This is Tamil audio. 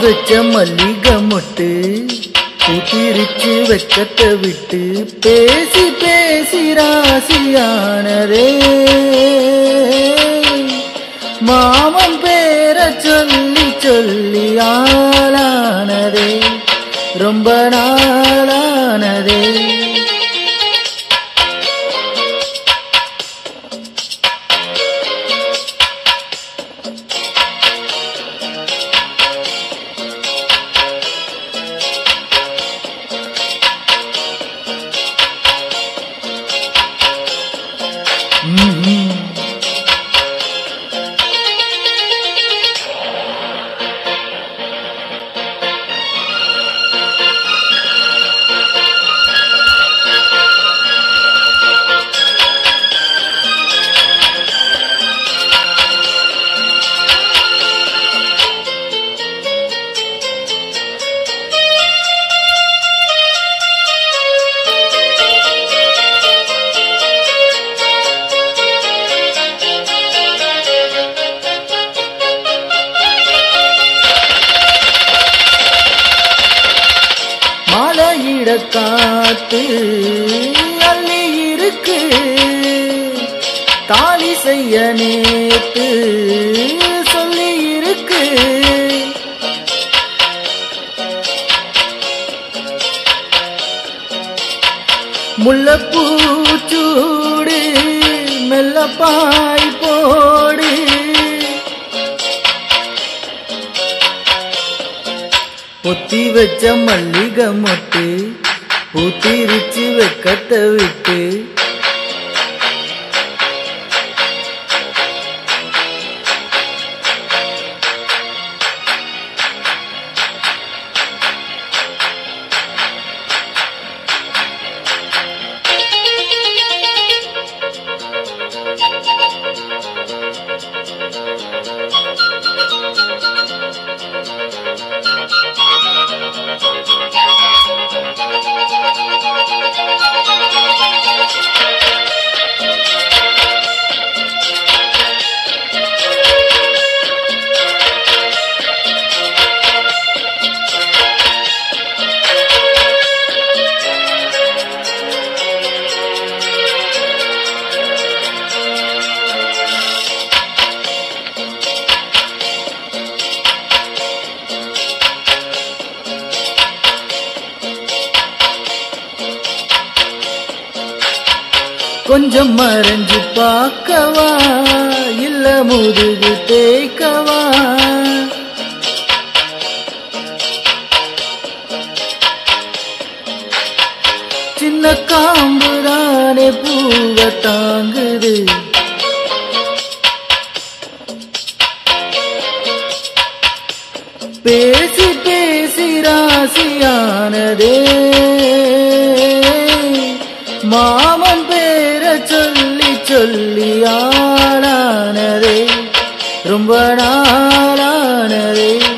வச்ச மல்லிகை மொட்டு பூத்திருச்சு வெக்கத்தை விட்டு பேசி பேசி ராசியானதே மாமன் பேர சொல்லி சொல்லி ஆளானதே ரொம்ப நாளானதே ம்ம். மாலையிட காத்து அள்ளி இருக்கு தாலி செய்ய நேத்து சொல்லி இருக்கு முல்லப்பூச்சூடு மெல்ல பாய் போடு பொத்தி வச்ச மல்லிகை மொட்டு பூத்திருச்சு வெக்கத்தை விட்டு கொஞ்சம் மறைஞ்சு பார்க்கவா இல்ல முதுகு தேய்க்கவா சின்ன காம்புதானே பூவ தாங்குது பேசி பேசி ராசியானதே மாமன் பேர சொல்லி சொல்லி ஆளானதே ரொம்ப நாளானதே